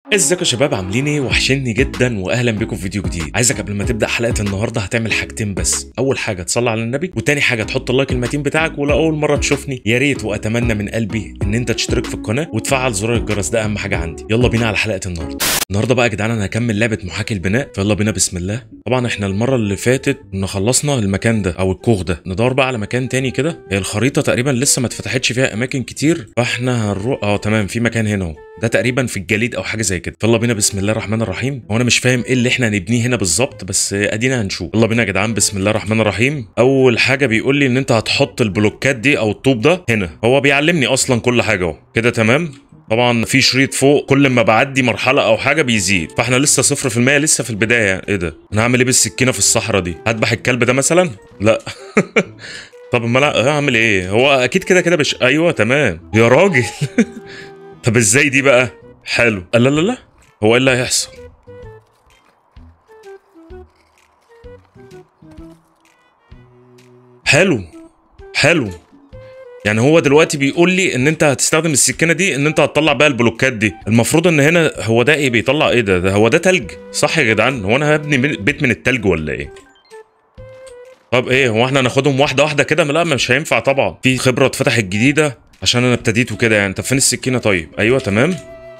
ازيكم يا شباب عاملين ايه وحشني جدا واهلا بيكم في فيديو جديد عايزك قبل ما تبدا حلقه النهارده هتعمل حاجتين بس اول حاجه تصلي على النبي وتاني حاجه تحط اللايك المتين بتاعك ولاول مره تشوفني يا ريت واتمنى من قلبي ان انت تشترك في القناه وتفعل زرار الجرس ده اهم حاجه عندي يلا بينا على حلقه النهارده النهارده بقى يا جدعان انا هكمل لعبه محاكي البناء فيلا بينا بسم الله طبعا احنا المره اللي فاتت كنا خلصنا المكان ده او الكوخ ده ندور بقى على مكان تاني كده هي الخريطه تقريبا لسه ما اتفتحتش فيها اماكن كتير فاحنا هنروح اه تمام في مكان هنا اهو ده تقريبا في الجليد او حاجه زي كده يلا بينا بسم الله الرحمن الرحيم هو انا مش فاهم ايه اللي احنا هنبنيه هنا بالظبط بس ادينا هنشوف يلا بينا يا جدعان بسم الله الرحمن الرحيم اول حاجه بيقول لي ان انت هتحط البلوكات دي او الطوب ده هنا هو بيعلمني اصلا كل حاجه اهو كده تمام طبعا في شريط فوق كل ما بعدي مرحله او حاجه بيزيد فاحنا لسه صفر في المية لسه في البدايه يعني. ايه ده انا هعمل ايه بالسكينه في الصحراء دي هذبح الكلب ده مثلا لا طب امال هعمل ايه هو اكيد كده كده بش ايوه تمام يا راجل طب ازاي دي بقى حلو لا لا لا هو ايه اللي هيحصل حلو حلو يعني هو دلوقتي بيقول لي ان انت هتستخدم السكينه دي ان انت هتطلع بقى البلوكات دي المفروض ان هنا هو ده ايه بيطلع ايه ده, ده هو ده تلج صح يا جدعان هو انا هبني بيت من التلج ولا ايه طب ايه هو احنا هناخدهم واحده واحده كده لا مش هينفع طبعا في خبره اتفتحت جديده عشان انا ابتديت وكده يعني طب فين السكينه طيب ايوه تمام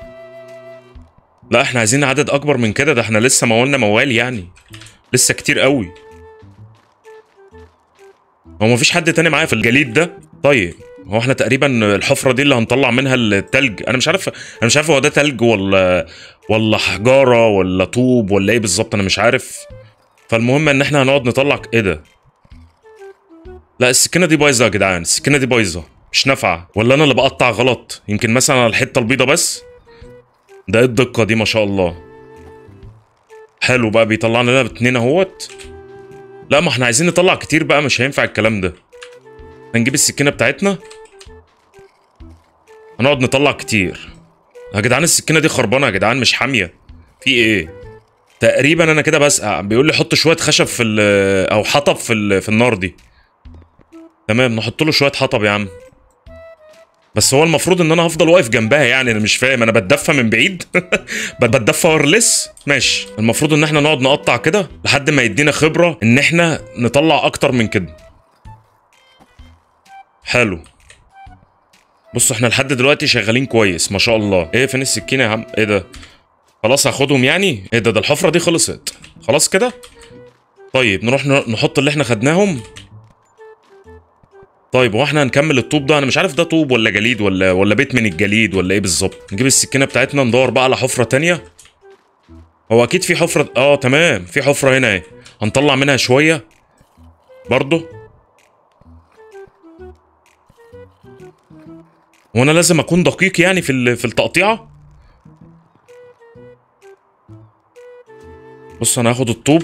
لا احنا عايزين عدد اكبر من كده ده احنا لسه موالنا موال يعني لسه كتير قوي هو مفيش حد تاني معايا في الجليد ده طيب هو احنا تقريبا الحفره دي اللي هنطلع منها التلج انا مش عارف انا مش عارف هو ده تلج ولا ولا حجاره ولا طوب ولا ايه بالظبط انا مش عارف فالمهم ان احنا هنقعد نطلع ايه ده لا السكينه دي بايظه يا جدعان السكينه دي بايظه مش نافعه ولا انا اللي بقطع غلط يمكن مثلا على الحته البيضه بس ده ايه الدقه دي ما شاء الله حلو بقى بيطلع لنا اتنين اهوت لا ما احنا عايزين نطلع كتير بقى مش هينفع الكلام ده هنجيب السكينه بتاعتنا هنقعد نطلع كتير يا جدعان السكينه دي خربانه يا جدعان مش حاميه في ايه تقريبا انا كده بسقع بيقول لي حط شويه خشب في او حطب في في النار دي تمام نحط له شويه حطب يا عم بس هو المفروض ان انا هفضل واقف جنبها يعني انا مش فاهم انا بتدفى من بعيد بتدفى وايرلس ماشي المفروض ان احنا نقعد نقطع كده لحد ما يدينا خبره ان احنا نطلع اكتر من كده حلو بصوا احنا لحد دلوقتي شغالين كويس ما شاء الله ايه فين السكينه يا عم ايه ده خلاص هاخدهم يعني ايه ده ده الحفره دي خلصت خلاص كده طيب نروح نحط اللي احنا خدناهم طيب هو احنا هنكمل الطوب ده انا مش عارف ده طوب ولا جليد ولا ولا بيت من الجليد ولا ايه بالظبط نجيب السكينه بتاعتنا ندور بقى على حفره تانية هو اكيد في حفره اه تمام في حفره هنا اهي هنطلع منها شويه برضه وانا لازم اكون دقيق يعني في في التقطيعه بص انا هاخد الطوب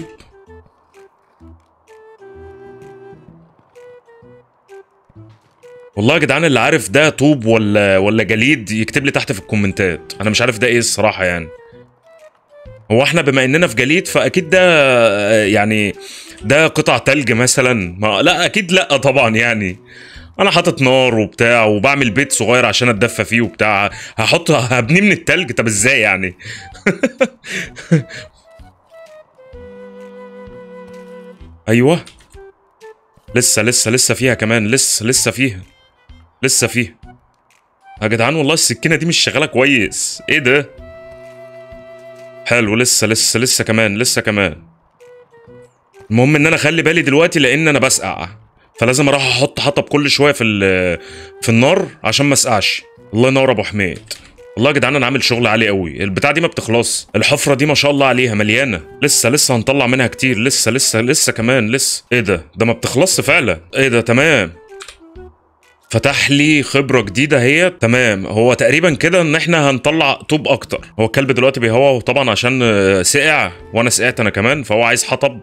والله يا جدعان اللي عارف ده طوب ولا ولا جليد يكتب لي تحت في الكومنتات انا مش عارف ده ايه الصراحه يعني هو احنا بما اننا في جليد فاكيد ده يعني ده قطع تلج مثلا ما لا اكيد لا طبعا يعني انا حاطط نار وبتاع وبعمل بيت صغير عشان اتدفى فيه وبتاع هحط هبنيه من التلج طب ازاي يعني ايوه لسه لسه لسه فيها كمان لسه لسه فيها لسه فيها يا جدعان والله السكينه دي مش شغاله كويس ايه ده حلو لسه لسه لسه كمان لسه كمان المهم ان انا اخلي بالي دلوقتي لان انا بسقع فلازم اروح احط حطب كل شويه في في النار عشان ما اسقعش الله ينور ابو حميد والله يا جدعان انا عامل شغل عالي قوي البتاع دي ما بتخلص الحفره دي ما شاء الله عليها مليانه لسه لسه هنطلع منها كتير لسه لسه لسه كمان لسه ايه ده ده ما بتخلصش فعلا ايه ده تمام فتح لي خبره جديده هي تمام هو تقريبا كده ان احنا هنطلع طوب اكتر هو الكلب دلوقتي بيهوى طبعا عشان سقع وانا سقعت انا كمان فهو عايز حطب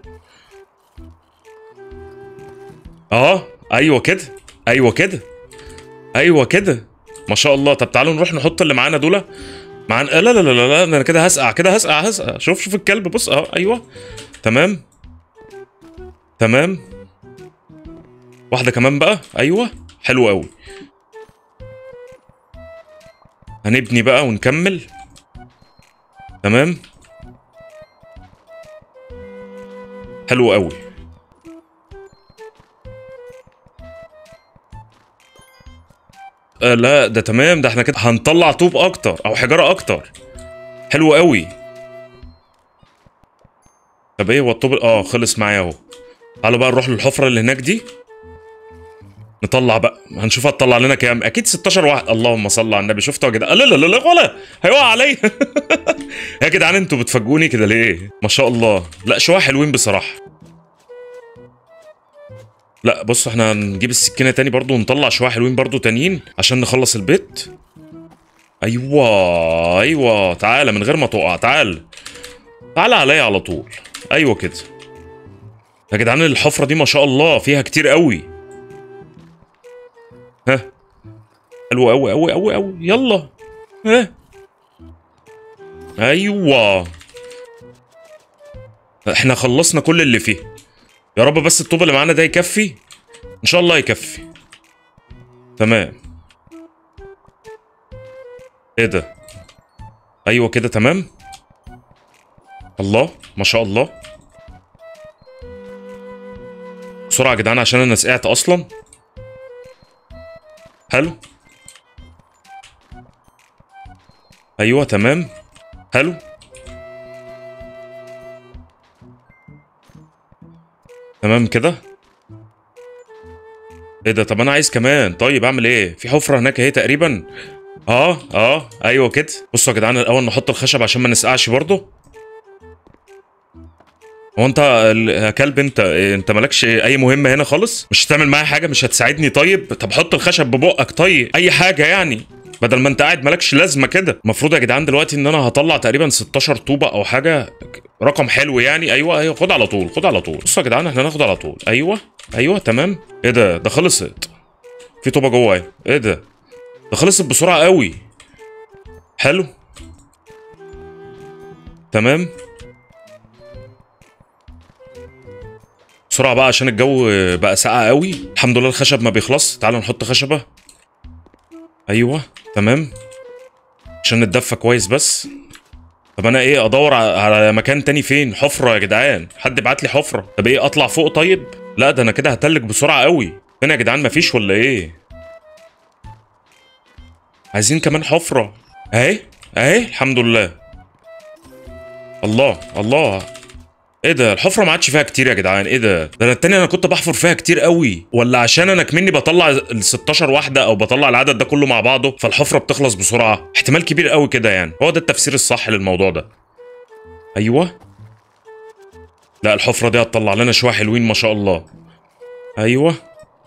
اه ايوه كده ايوه كده ايوه كده ما شاء الله طب تعالوا نروح نحط اللي معانا دول معانا لا لا لا لا لا انا كده هسقع كده هسقع هسقع شوف شوف الكلب بص اهو ايوه تمام تمام واحده كمان بقى ايوه حلو قوي هنبني بقى ونكمل تمام حلو قوي آه لا ده تمام ده احنا كده هنطلع طوب اكتر او حجاره اكتر حلو قوي طب ايه هو الطوب اه خلص معايا اهو تعالوا بقى نروح للحفره اللي هناك دي نطلع بقى هنشوف هتطلع لنا كام اكيد 16 واحد اللهم صل على النبي شفتوا يا جدعان لا لا لا لا ولا هيقع عليا يا جدعان انتوا بتفاجئوني كده ليه ما شاء الله لا شويه حلوين بصراحه لا بص احنا هنجيب السكينه تاني برضو ونطلع شويه حلوين برضو تانيين عشان نخلص البيت ايوه ايوه تعالى من غير ما تقع تعالى تعالى عليا على طول ايوه كده يا جدعان الحفره دي ما شاء الله فيها كتير قوي ها حلو قوي قوي قوي قوي يلا ها ايوه احنا خلصنا كل اللي فيه يا رب بس الطوب اللي معانا ده يكفي ان شاء الله يكفي تمام ايه ده ايوه كده تمام الله ما شاء الله بسرعه يا جدعان عشان انا سقعت اصلا حلو ايوه تمام حلو تمام كده ايه ده طب انا عايز كمان طيب اعمل ايه في حفره هناك اهي تقريبا اه اه ايوه كده بصوا يا جدعان الاول نحط الخشب عشان ما نسقعش برضه هو انت ال- يا كلب انت إيه، انت مالكش اي مهمه هنا خالص مش هتعمل معايا حاجه مش هتساعدني طيب طب حط الخشب ببقك طيب اي حاجه يعني بدل ما انت قاعد مالكش لازمه كده المفروض يا جدعان دلوقتي ان انا هطلع تقريبا 16 طوبه او حاجه رقم حلو يعني ايوه ايوه خد على طول خد على طول بصوا يا جدعان احنا هناخد على طول ايوه ايوه تمام ايه ده ده خلصت في طوبه جوه اهي ايه ده ده خلصت بسرعه قوي حلو تمام بسرعه بقى عشان الجو بقى ساقع قوي الحمد لله الخشب ما بيخلص تعالوا نحط خشبه ايوه تمام عشان نتدفى كويس بس طب انا ايه ادور ع- على مكان تاني فين حفره يا جدعان حد بعت لي حفره طب ايه اطلع فوق طيب لا ده انا كده هتلج بسرعه قوي فين يا جدعان مفيش ولا ايه عايزين كمان حفره اهي اهي الحمد لله الله الله ايه ده الحفره ما عادش فيها كتير يا جدعان ايه ده ده انا التانية انا كنت بحفر فيها كتير قوي ولا عشان انا كمني بطلع ال 16 واحده او بطلع العدد ده كله مع بعضه فالحفره بتخلص بسرعه احتمال كبير قوي كده يعني هو ده التفسير الصح للموضوع ده ايوه لا الحفره دي هتطلع لنا شويه حلوين ما شاء الله ايوه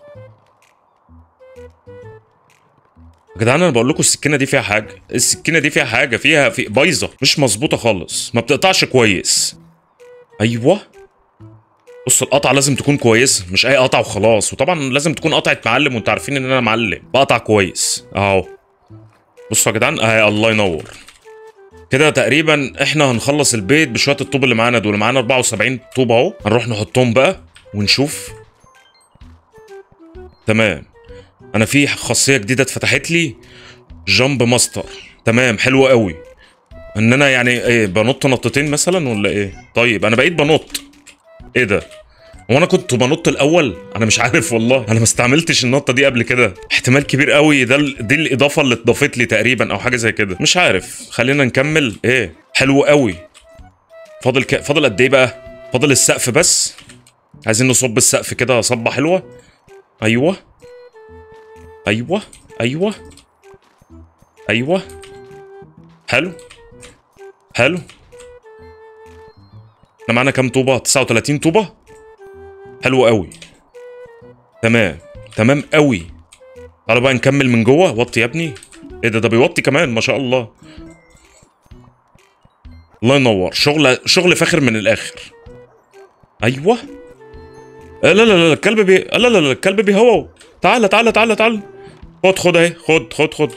يا جدعان انا بقول لكم السكينه دي فيها حاجه السكينه دي فيها حاجه فيها في بايظه مش مظبوطه خالص ما بتقطعش كويس ايوه بص القطعه لازم تكون كويسه مش اي قطعه وخلاص وطبعا لازم تكون قطعه معلم وانتوا عارفين ان انا معلم بقطع كويس اهو بصوا يا جدعان اهي الله ينور كده تقريبا احنا هنخلص البيت بشويه الطوب اللي معانا دول معانا 74 طوب اهو هنروح نحطهم بقى ونشوف تمام انا في خاصيه جديده اتفتحت لي جامب ماستر تمام حلو قوي ان انا يعني ايه بنط نطتين مثلا ولا ايه طيب انا بقيت بنط ايه ده هو انا كنت بنط الاول انا مش عارف والله انا ما استعملتش النطه دي قبل كده احتمال كبير قوي ده ال- دي الاضافه اللي اتضافت لي تقريبا او حاجه زي كده مش عارف خلينا نكمل ايه حلو قوي فاضل ك... فاضل قد ايه بقى فاضل السقف بس عايزين نصب السقف كده صبه حلوه ايوه ايوه ايوه ايوه حلو حلو احنا معانا كام طوبه 39 طوبه حلو قوي تمام تمام قوي تعالوا بقى نكمل من جوه وطي يا ابني ايه ده ده بيوطي كمان ما شاء الله الله ينور شغل شغل فاخر من الاخر ايوه لا لا لا الكلب بي لا لا لا الكلب بيهوى تعالى تعالى تعالى تعالى خد خد اهي خد خد خد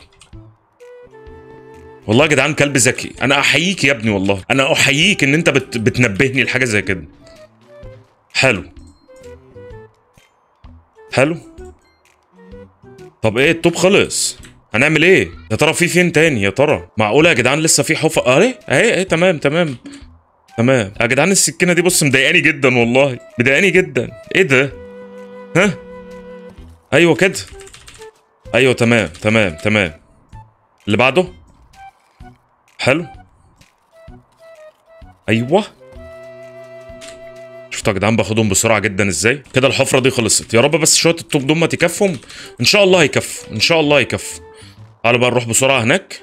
والله يا جدعان كلب ذكي انا احييك يا ابني والله انا احييك ان انت بت... بتنبهني لحاجه زي كده حلو حلو طب ايه الطوب خلص هنعمل ايه يا ترى في فين تاني يا ترى معقوله يا جدعان لسه في حفر اهي اهي اهي تمام تمام تمام يا جدعان السكينه دي بص مضايقاني جدا والله مضايقاني جدا ايه ده ها ايوه كده ايوه تمام تمام تمام اللي بعده حلو ايوه شفتوا يا جدعان باخدهم بسرعه جدا ازاي كده الحفره دي خلصت يا رب بس شويه الطوب دول ما تكفهم ان شاء الله هيكفوا ان شاء الله هيكفوا تعالوا بقى نروح بسرعه هناك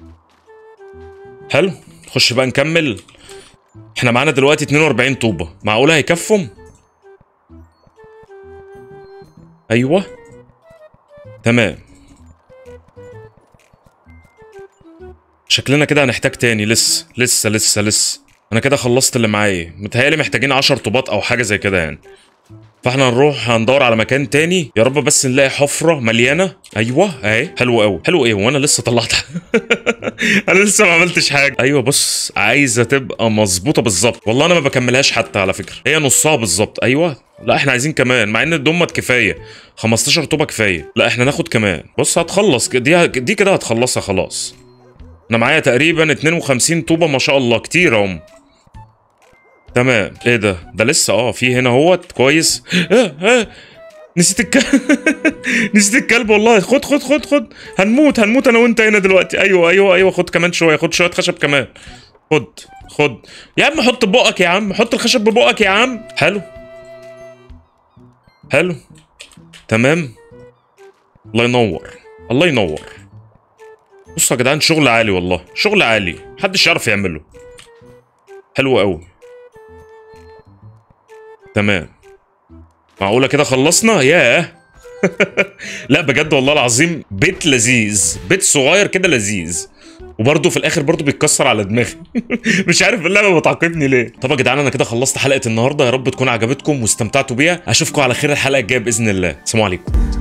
حلو نخش بقى نكمل احنا معانا دلوقتي 42 طوبه معقوله هيكفهم ايوه تمام شكلنا كده هنحتاج تاني لسه لسه لسه لسه انا كده خلصت اللي معايا متهيألي محتاجين 10 طوبات او حاجه زي كده يعني فاحنا هنروح هندور على مكان تاني يا رب بس نلاقي حفره مليانه ايوه اهي حلو قوي حلو ايه وانا لسه طلعت انا لسه ما عملتش حاجه ايوه بص عايزه تبقى مظبوطه بالظبط والله انا ما بكملهاش حتى على فكره هي نصها بالظبط ايوه لا احنا عايزين كمان مع ان الدمت كفايه 15 طوبه كفايه لا احنا ناخد كمان بص هتخلص دي دي كده هتخلصها خلاص انا معايا تقريبا 52 طوبه ما شاء الله كتير اهم تمام ايه ده ده لسه اه في هنا اهوت كويس اه اه نسيت الكلب نسيت الكلب والله خد خد خد خد هنموت هنموت انا وانت هنا دلوقتي ايوه ايوه ايوه خد كمان شويه خد شويه خشب كمان خد خد يا عم حط بقك يا عم حط الخشب ببقك يا عم حلو حلو تمام الله ينور الله ينور بصوا يا جدعان شغل عالي والله شغل عالي محدش يعرف يعمله حلو قوي تمام معقولة كده خلصنا ياه لا بجد والله العظيم بيت لذيذ بيت صغير كده لذيذ وبرضه في الاخر برضه بيتكسر على دماغي مش عارف اللعبه بتعاقبني ليه طب يا جدعان انا كده خلصت حلقه النهارده يا رب تكون عجبتكم واستمتعتوا بيها اشوفكم على خير الحلقه الجايه باذن الله سلام عليكم